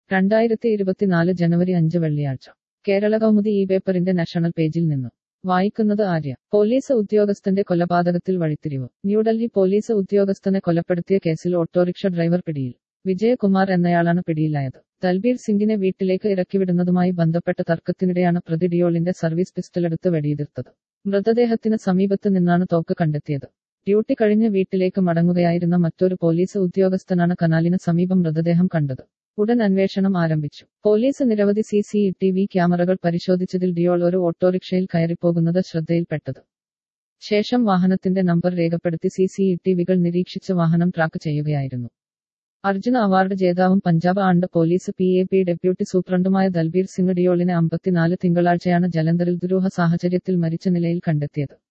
രണ്ടായിരത്തി ഇരുപത്തിനാല് ജനുവരി അഞ്ച് വെള്ളിയാഴ്ച കേരള കൗമുദി ഈ പേപ്പറിന്റെ നാഷണൽ പേജിൽ നിന്നും വായിക്കുന്നത് ആര്യ പോലീസ് ഉദ്യോഗസ്ഥന്റെ കൊലപാതകത്തിൽ വഴിത്തിരിവ് ന്യൂഡൽഹി പോലീസ് ഉദ്യോഗസ്ഥനെ കൊലപ്പെടുത്തിയ കേസിൽ ഓട്ടോറിക്ഷ ഡ്രൈവർ പിടിയിൽ വിജയകുമാർ എന്നയാളാണ് പിടിയിലായത് ദൽബീർ സിംഗിനെ വീട്ടിലേക്ക് ഇറക്കിവിടുന്നതുമായി ബന്ധപ്പെട്ട തർക്കത്തിനിടെയാണ് പ്രതി ഡിയോളിന്റെ സർവീസ് പിസ്റ്റളെടുത്ത് വെടിയുതിർത്തത് മൃതദേഹത്തിന് സമീപത്ത് നിന്നാണ് തോക്ക് കണ്ടെത്തിയത് ഡ്യൂട്ടി കഴിഞ്ഞ് വീട്ടിലേക്ക് മടങ്ങുകയായിരുന്ന മറ്റൊരു പോലീസ് ഉദ്യോഗസ്ഥനാണ് കനാലിന് സമീപം മൃതദേഹം കണ്ടത് ഉടൻ അന്വേഷണം ആരംഭിച്ചു പോലീസ് നിരവധി സി സി ടി വി ക്യാമറകൾ പരിശോധിച്ചതിൽ ഡിയോൾ ഒരു ഓട്ടോറിക്ഷയിൽ കയറിപ്പോകുന്നത് ശ്രദ്ധയിൽപ്പെട്ടത് ശേഷം വാഹനത്തിന്റെ നമ്പർ രേഖപ്പെടുത്തി സി സി ടി വികൾ നിരീക്ഷിച്ച് വാഹനം ട്രാക്ക് ചെയ്യുകയായിരുന്നു അർജുന അവാർഡ് ജേതാവും Punjab armed police P A P deputy സൂപ്രണ്ടുമായ ദൽബീർ സിംഗ് ഡിയോളിനെ അമ്പത്തിനാല് തിങ്കളാഴ്ചയാണ് ജലന്ധറിൽ ദുരൂഹ സാഹചര്യത്തിൽ മരിച്ച നിലയിൽ കണ്ടെത്തിയത്